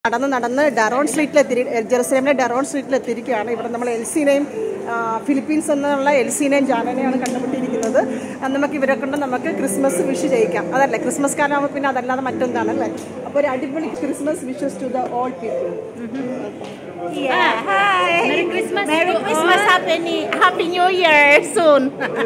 നടന്ന് നടന്ന് ഡറോൺ സ്ട്രീറ്റിലെത്തി ജെറുസലേമിലെ ഡറോൺ സ്ട്രീറ്റിലെത്തിയിരിക്കുകയാണ് ഇവിടെ നമ്മൾ എൽസിനെയും ആ, ഫിലിപ്പീൻസ് എന്നുള്ള എൽസിനെയും ജാനനെയാണ് കണ്ടുപിട്ടിരിക്കുന്നത് അത് നമുക്ക് ഇവരെ കൊണ്ട് നമുക്ക് ക്രിസ്മസ് വിഷ് ചെയ്യിക്കാം അതല്ലേ ക്രിസ്മസ് കാലമാകുമ്പോൾ പിന്നെ അതല്ലാതെ മറ്റൊന്നാണ് അല്ലേ അപ്പോൾ ഒരു അടിപൊളി Christmas wishes to the all people Yeah, hi. Merry Christmas. Merry Christmas. Happy New, Happy New Year soon.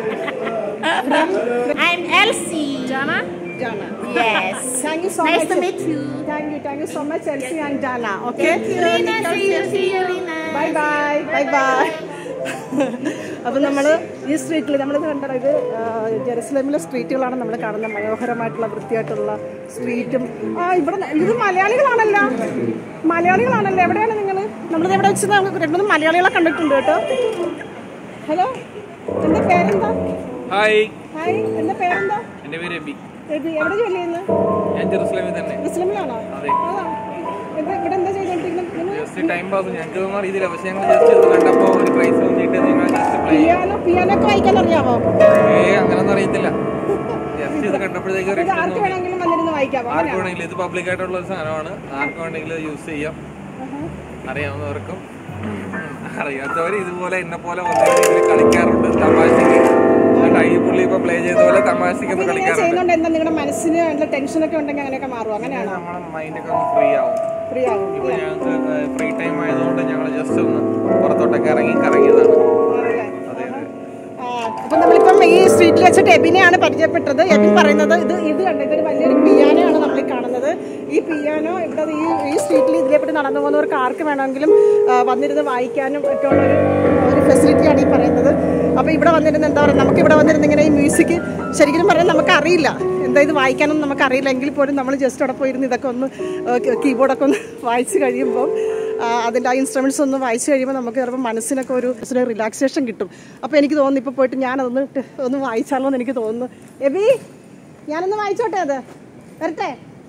I'm Elsie. Jana? Jana Yes. Thank you so Nice much to meet you. Thank you thank you so much Elsie and Jana okay Rina, see you, see you, Rina. Bye bye bye bye അപ്പം നമ്മൾ ഈ സ്ട്രീറ്റിൽ നമ്മളിത് കണ്ടത് ഇത് ആ, ജെറുസലേമിലെ സ്ട്രീറ്റുകളാണ് നമ്മൾ കാണുന്നത് മനോഹരമായിട്ടുള്ള വൃത്തിയായിട്ടുള്ള സ്ട്രീറ്റും ആ ഇവിടെ ന- ഇത് മലയാളികളാണല്ലോ മലയാളികളാണല്ലോ എവിടെയാണ് നിങ്ങൾ നമ്മളിത് എവിടെ വെച്ച് നമുക്ക് രണ്ട് മൂന്ന് മലയാളികളെ കണ്ടിട്ടുണ്ട് കേട്ടോ ഹലോ എൻ്റെ പേരെന്താ ഹായ് ഹായ് എൻ്റെ പേരെന്താ എൻ്റെ പേര് എബി ഇത് എവിടെ ജോലി ചെയ്യുന്നത് ഞാൻ ജെറുസലേമിൽ തന്നെ മുസ്ലിമിലാണോ അതെ. അതാ എന്താ ഇവിടെ എന്താ ചെയ്തോണ്ടിരിക്കുന്നത് നിങ്ങൾ ജസ്റ്റ് ടൈം പാസ് ഞങ്ങൾക്ക് ഒന്നും അറിയത്തില്ല പക്ഷെ ഞങ്ങൾ ജസ്റ്റ് ഇത് കണ്ടപ്പോൾ ഒരു പ്രൈസ് വന്നിട്ട് നിങ്ങൾ ജസ്റ്റ് പ്ലേ പിയാനോ പിയാനോ ഒക്കെ വായിക്കാൻ അറിയാമോ ഏ അങ്ങനൊന്നും അറിയത്തില്ല ജസ്റ്റ് ഇത് കണ്ടപ്പോഴത്തേക്ക് ഒരു ഇത് ഇഷ്ടം ആർക്ക് തോന്നി വേണമെങ്കിലും വന്നിരുന്ന് വായിക്കാമോ ആർക്ക് വേണമെങ്കിലും ഇത് പബ്ലിക് ആയിട്ടുള്ള ഒരു സാധനമാണ് ആർക്ക് വേണമെങ്കിലും യൂസ് ചെയ്യാം അറിയാവുന്നവർക്കും അറിയാത്തവർ ഇതുപോലെ എന്നെ പോലെ വന്നിട്ട് ഇതിൽ കളിക്കാറുണ്ട് തമാശക്ക് എന്നിട്ട് ഈ പുള്ളി ഇപ്പൊ പ്ലേ ചെയ്ത പോലെ തമാശക്ക് ഒന്ന് ഇങ്ങനെ കളിക്കാറുണ്ട് ചെയ്യുന്നോണ്ട് എന്താ നിങ്ങളുടെ മനസ്സിന് നല്ല ടെൻഷനൊക്കെ ഉണ്ടെങ്കിൽ അങ്ങനെയൊക്കെ മാറും അങ്ങനെയാണോ നമ്മളെ മൈൻഡൊക്കെ ഒന്ന് ഫ്രീ ആവും ഫ്രീ ആവും ഇപ്പൊ ഞങ്ങൾക്ക് ഫ്രീ ടൈം ആയതുകൊണ്ട് ഞങ്ങൾ ജസ്റ്റ് ഒന്ന് പുറത്തോട്ടൊക്കെ ഇറങ്ങി കറങ്ങിയതാണ് ആണല്ലേ? അതെ അതെ ആ, അപ്പൊ നമ്മളിപ്പം ഈ സ്ട്രീറ്റിൽ വെച്ചിട്ട് എബിനെയാണ് പരിചയപ്പെട്ടത് എബിൻ പറയുന്നത് ഇത് ഇത് കണ്ട ഇതൊരു വലിയൊരു പിയാനോ ആണ് നമ്മൾ ഈ കാണുന്നത് ഈ പിയാനോ ഇവിടെ ഈ ഈ സ്ട്രീറ്റിൽ ഇതിലെപ്പറ്റി നടന്നു പോകുന്നവർക്ക് ആർക്ക് വേണമെങ്കിലും ആ, വന്നിരുന്ന് വായിക്കാനും ഒക്കെ ഉള്ള ഒരു ഒരു ഫെസിലിറ്റിയാണ് ഈ പറയുന്നത് അപ്പോൾ ഇവിടെ വന്നിരുന്ന് എന്താ പറയുക നമുക്ക് ഇവിടെ വന്നിരുന്ന് ഇങ്ങനെ ഈ മ്യൂസിക് ശരിക്കും പറഞ്ഞാൽ നമുക്ക് അറിയില്ല എന്താ ഇത് വായിക്കാനൊന്നും നമുക്ക് അറിയില്ല എങ്കിൽ പോലും നമ്മൾ ജസ്റ്റ് അവിടെ പോയിരുന്ന് ഇതൊക്കെ ഒന്ന് കീബോർഡൊക്കെ ഒന്ന് വായിച്ച് കഴിയുമ്പോൾ ആ, അതിൻ്റെ ആ ഇൻസ്ട്രുമെൻറ്റ്സ് ഒന്ന് വായിച്ച് കഴിയുമ്പോൾ നമുക്ക് ചിലപ്പോൾ മനസ്സിനൊക്കെ ഒരു റിലാക്സേഷൻ കിട്ടും അപ്പോൾ എനിക്ക് തോന്നുന്നു ഇപ്പോൾ പോയിട്ട് ഞാനതൊന്ന് ട്ട് ഒന്ന് വായിച്ചാലോ എന്ന് എനിക്ക് തോന്നുന്നു എബി ഞാനൊന്ന് വായിച്ചോട്ടെ അത് വരട്ടെ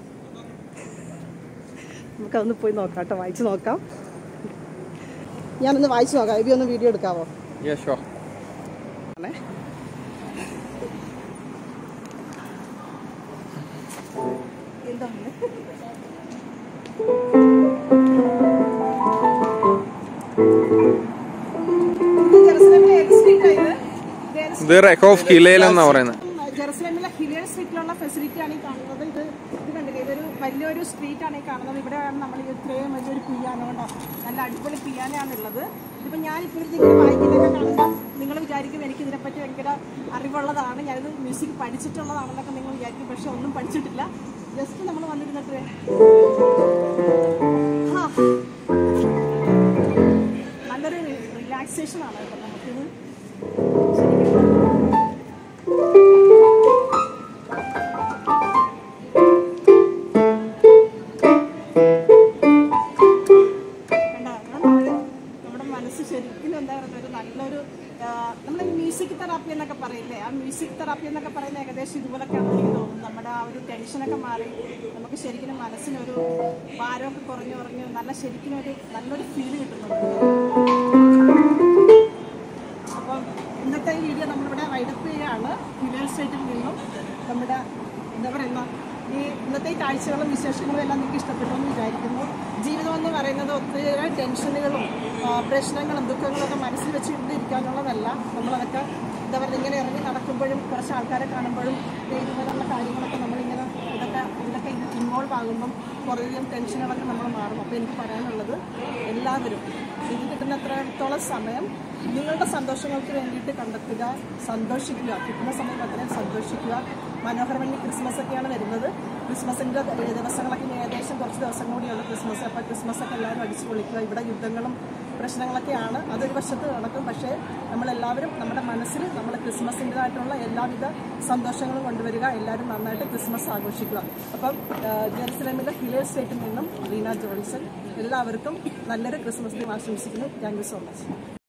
നമുക്കതൊന്ന് പോയി നോക്കാം കേട്ടോ വായിച്ച് നോക്കാം ഞാനൊന്ന് വായിച്ച് നോക്കാം എബി ഒന്ന് വീഡിയോ എടുക്കാവോ യെസ് ഷോ ആണേ എന്താണ് ഇത് ജെറുസലേമിലെ ഏത് street ആ ഇത്? ഇത് ഏത് ഇത് റെക്ക് ഓഫ് ഹിലേൽ എന്നാ പറയുന്നത് ജെറുസലേമിലെ ഹിലിയർ സ്ട്രീറ്റിലുള്ള ഫെസിലിറ്റി ആണ് ഈ കാണുന്നത് ഇത് ഇത് കണ്ടില്ലേ ഇതൊരു വലിയൊരു സ്ട്രീറ്റ് ആണ് ഈ കാണുന്നത് ഇവിടെയാണ് നമ്മൾ ഈ ഇത്രയും വലിയൊരു പിയാനോ ഉണ്ടോ നല്ല അടിപൊളി പിയാനോ ആണുള്ളത് ഇതിപ്പോൾ ഞാനിപ്പോൾ ഇത് ഇങ്ങനെ വായിക്കുന്നതൊക്കെ കാണുമ്പോൾ നിങ്ങൾ വിചാരിക്കും എനിക്ക് ഇതിനെപ്പറ്റി ഭയങ്കര അറിവുള്ളതാണ് ഞാനിത് മ്യൂസിക് പഠിച്ചിട്ടുള്ളതാണെന്നൊക്കെ നിങ്ങൾ വിചാരിക്കും പക്ഷെ ഒന്നും പഠിച്ചിട്ടില്ല ജസ്റ്റ് നമ്മൾ വന്നിരുന്നിട്ട് ഹാ. നല്ലൊരു റിലാക്സേഷൻ ആണ് കേട്ടോ നമുക്കിത് ശരിക്കും കണ്ടോ? നമ്മുടെ നമ്മുടെ മനസ്സ് ശരിക്കും എന്താ പറയുക ഒരു നല്ലൊരു നമ്മൾ മ്യൂസിക് തെറാപ്പി എന്നൊക്കെ പറയില്ലേ ആ മ്യൂസിക് തെറാപ്പി എന്നൊക്കെ പറയുന്നത് ഏകദേശം ഇതുപോലൊക്കെയാണ് എനിക്ക് തോന്നുന്നത് നമ്മുടെ ആ ഒരു ടെൻഷനൊക്കെ മാറി നമുക്ക് ശരിക്കും മനസ്സിനൊരു ഭാരമൊക്കെ കുറഞ്ഞു കുറഞ്ഞ് നല്ല ശരിക്കും ഒരു നല്ലൊരു ഫീല് കിട്ടുന്നുണ്ട് അപ്പം ഇന്നത്തെ ഈ വീഡിയോ നമ്മളിവിടെ വൈഡപ്പ് ചെയ്യുകയാണ് ഹിലേൽ സ്റ്റേറ്റിൽ നിന്നും നമ്മുടെ എന്താ പറയുന്ന ഈ ഇന്നത്തെ ഈ കാഴ്ചകളും വിശേഷങ്ങളും എല്ലാം നിങ്ങൾക്ക് ഇഷ്ടപ്പെട്ടു എന്ന് വിചാരിക്കുന്നു ജീവിതം എന്ന് പറയുന്നത് ഒത്തിരി ടെൻഷനുകളും ആ, പ്രശ്നങ്ങളും ദുഃഖങ്ങളും ഒക്കെ മനസ്സിൽ വെച്ചിട്ട് ഇരിക്കാനുള്ളതല്ല നമ്മളതൊക്കെ എന്താ പറയുക ഇങ്ങനെ ഇറങ്ങി നടക്കുമ്പോഴും കുറച്ച് ആൾക്കാരെ കാണുമ്പോഴും ദേ ഇതുപോലുള്ള കാര്യങ്ങളൊക്കെ നമ്മളിങ്ങനെ ഇതൊക്കെ ഇതിലൊക്കെ ഇൻവോൾവ് ആകുമ്പം കുറേയധികം ടെൻഷനുകളൊക്കെ നമ്മൾ മാറും അപ്പോൾ എനിക്ക് പറയാനുള്ളത് എല്ലാവരും എനിക്ക് കിട്ടുന്നത്രത്തോളം സമയം നിങ്ങളുടെ സന്തോഷങ്ങൾക്ക് വേണ്ടിയിട്ട് കണ്ടെത്തുക സന്തോഷിക്കുക കിട്ടുന്ന സമയം അത്രയും സന്തോഷിക്കുക മനോഹരമല്ലി ക്രിസ്മസ് ഒക്കെയാണ് വരുന്നത് ക്രിസ്മസിൻ്റെ ദിവസങ്ങളൊക്കെ ഇനി ഏകദേശം കുറച്ച് ദിവസം കൂടിയാണ് ക്രിസ്മസ് അപ്പോൾ ക്രിസ്മസ് ഒക്കെ എല്ലാവരും അടിച്ചു പൊളിക്കുക ഇവിടെ യുദ്ധങ്ങളും പ്രശ്നങ്ങളൊക്കെയാണ് അതൊരു വശത്ത് നടക്കും പക്ഷേ നമ്മളെല്ലാവരും നമ്മുടെ മനസ്സിൽ നമ്മൾ ക്രിസ്മസിൻ്റെതായിട്ടുള്ള എല്ലാവിധ സന്തോഷങ്ങളും കൊണ്ടുവരിക എല്ലാവരും നന്നായിട്ട് ക്രിസ്മസ് ആഘോഷിക്കുക അപ്പം ആ, ജെറുസലേമിലെ ഹിലേ സ്റ്റേറ്റിൽ നിന്നും റീന ജോൺസൺ എല്ലാവർക്കും നല്ലൊരു ക്രിസ്മസ് ദിനം ആശംസിക്കുന്നു താങ്ക് യു സോ മച്ച്